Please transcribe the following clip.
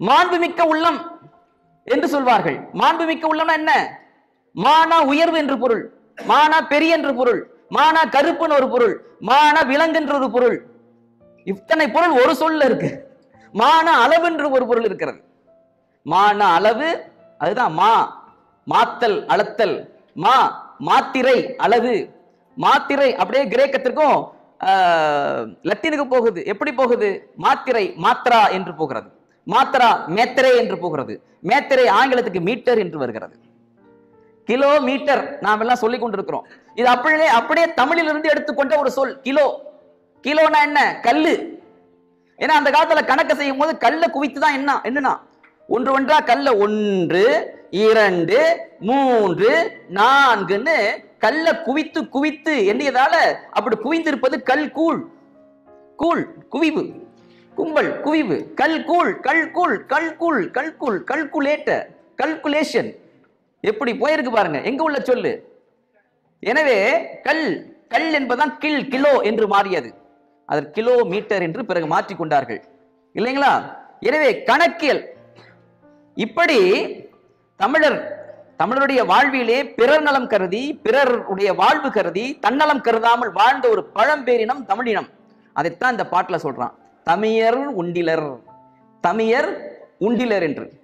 மாண்புமிக்க உள்ளம் என்று சொல்வார்கள் மாண்புமிக்க உள்ளம்னா என்ன மானா உயர்வு என்று பொருள் மானா பெரிய என்று பொருள் மானா கருப்புன்னு ஒரு பொருள் மானா விலங்கு என்ற ஒரு பொருள் இத்தனை பொருள் ஒரு சொல்ல இருக்கு மான அளவு என்று ஒரு பொருள் இருக்கிறது மான அளவு அதுதான் மா மாத்தல் அளத்தல் மா மாத்திரை அளவு மாத்திரை அப்படியே கிரேக்கத்திற்கும் ஆஹ், லத்தீனுக்கு போகுது எப்படி போகுது மாத்திரை மாத்ரா என்று போகிறது மாத்ரா மேத்திரை என்று போகிறது மேத்திரை ஆங்கிலத்துக்கு மீட்டர் என்று வருகிறது கிலோ மீட்டர் நாம் எல்லாம் சொல்லிக் கொண்டிருக்கிறோம் இது அப்படியே அப்படியே தமிழிலிருந்து எடுத்துக்கொண்ட ஒரு சொல் கிலோ கிலோனா என்ன கல்லு ஏன்னா அந்த காலத்துல கணக்கு செய்யும் போது கல்ல குவித்து தான் என்ன என்னன்னா ஒன்று ஒன்றா கல்ல ஒன்று இரண்டு மூன்று நான்குன்னு கல்ல குவித்து குவித்து எண்ணியதால அப்படி குவிந்திருப்பது கல் கூழ் கூழ் குவிவு கும்பல் குவிவு கல் கூழ் கல் கூழ் கல் கூழ் கல் கூழ் கல்குலேட்டர் கல்குலேஷன் எப்படி போயிருக்கு பாருங்க எங்க உள்ள சொல்லு எனவே கல் கல் என்பதுதான் கில் கிலோ என்று மாறியது அது கிலோமீட்டர் என்று பிறகு மாற்றிக் கொண்டார்கள் இல்லைங்களா எனவே கணக்கியல் இப்படி தமிழர் தமிழருடைய வாழ்விலே பிறர் நலம் கருதி பிறருடைய வாழ்வு கருதி தன்னலம் கருதாமல் வாழ்ந்த ஒரு பழம்பேரினம் தமிழினம் அதைத்தான் இந்த பாட்டுல சொல்றான் தமியர் உண்டிலர் தமியர் உண்டிலர் என்று